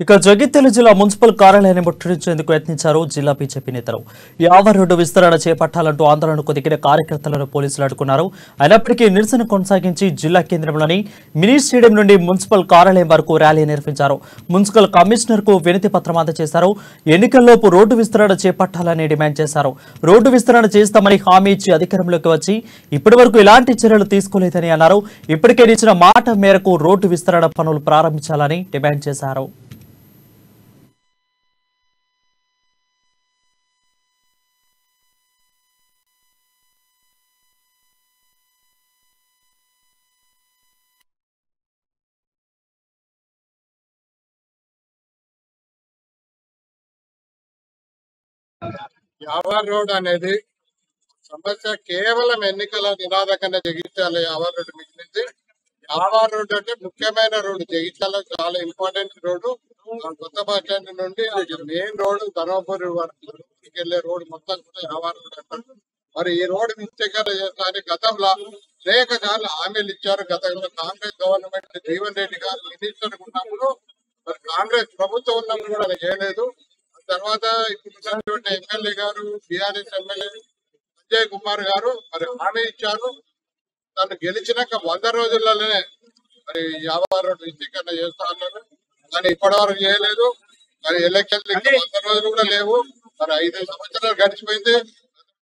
ఇక జగిత్యాల జిల్లా మున్సిపల్ కార్యాలయాన్ని ముట్టడించేందుకు యత్నించారు జిల్లా బీజేపీ నేతలు యావర్ రోడ్డు విస్తరణ చేపట్టాలంటూ ఆందోళనకు దిగిన కార్యకర్తలను పోలీసులు అడ్డుకున్నారు అయినప్పటికీ నిరసన కొనసాగించి జిల్లా కేంద్రంలోని మినీ స్టేడియం నుండి మున్సిపల్ కార్యాలయం వరకు ర్యాలీ నిర్వహించారు మున్సిపల్ కమిషనర్ కు వినతి పత్రం అందజేశారు ఎన్నికల్లోపు రోడ్డు విస్తరణ చేపట్టాలని డిమాండ్ చేశారు రోడ్డు విస్తరణ చేస్తామని హామీ ఇచ్చి అధికారంలోకి వచ్చి ఇప్పటి వరకు ఎలాంటి చర్యలు తీసుకోలేదని అన్నారు ఇప్పటికే ఇచ్చిన మాట మేరకు రోడ్డు విస్తరణ పనులు ప్రారంభించాలని డిమాండ్ చేశారు యావర్ రోడ్ అనేది సమస్య కేవలం ఎన్నికల నినాదకంగా జగిత్యాల యావర్ రోడ్ మిగిలింది యావర్ రోడ్ అంటే ముఖ్యమైన రోడ్డు జగిత్యాల చాలా ఇంపార్టెంట్ రోడ్డు ఆ కొత్త బస్ స్టాండ్ నుండి మెయిన్ రోడ్ ధర్మపురి వరకు వెళ్ళే రోడ్ మొత్తం కూడా యావర్ రోడ్ అంటారు మరి ఈ రోడ్డు విస్తీకరణ చేస్తారని గతంలో అనేక సార్లు హామీలు ఇచ్చారు గతంలో కాంగ్రెస్ గవర్నమెంట్ జీవన్ రెడ్డి గారు మినిస్టర్ ఉన్నప్పుడు మరి కాంగ్రెస్ ప్రభుత్వం ఉన్నప్పుడు కూడా అది చేయలేదు ఆ తర్వాత ఇప్పుడు ఉన్నటువంటి ఎమ్మెల్యే గారు బీఆర్ఎస్ ఎమ్మెల్యే సంజయ్ కుమార్ గారు మరి హామీ ఇచ్చారు తను గెలిచినాక వంద రోజుల్లోనే మరి వ్యాపార విస్తీకరణ చేస్తా అన్నారు కానీ ఇప్పటి వరకు చేయలేదు మరి ఎలక్షన్ వంద రోజులు కూడా లేవు మరి ఐదు సంవత్సరాలు గడిచిపోయింది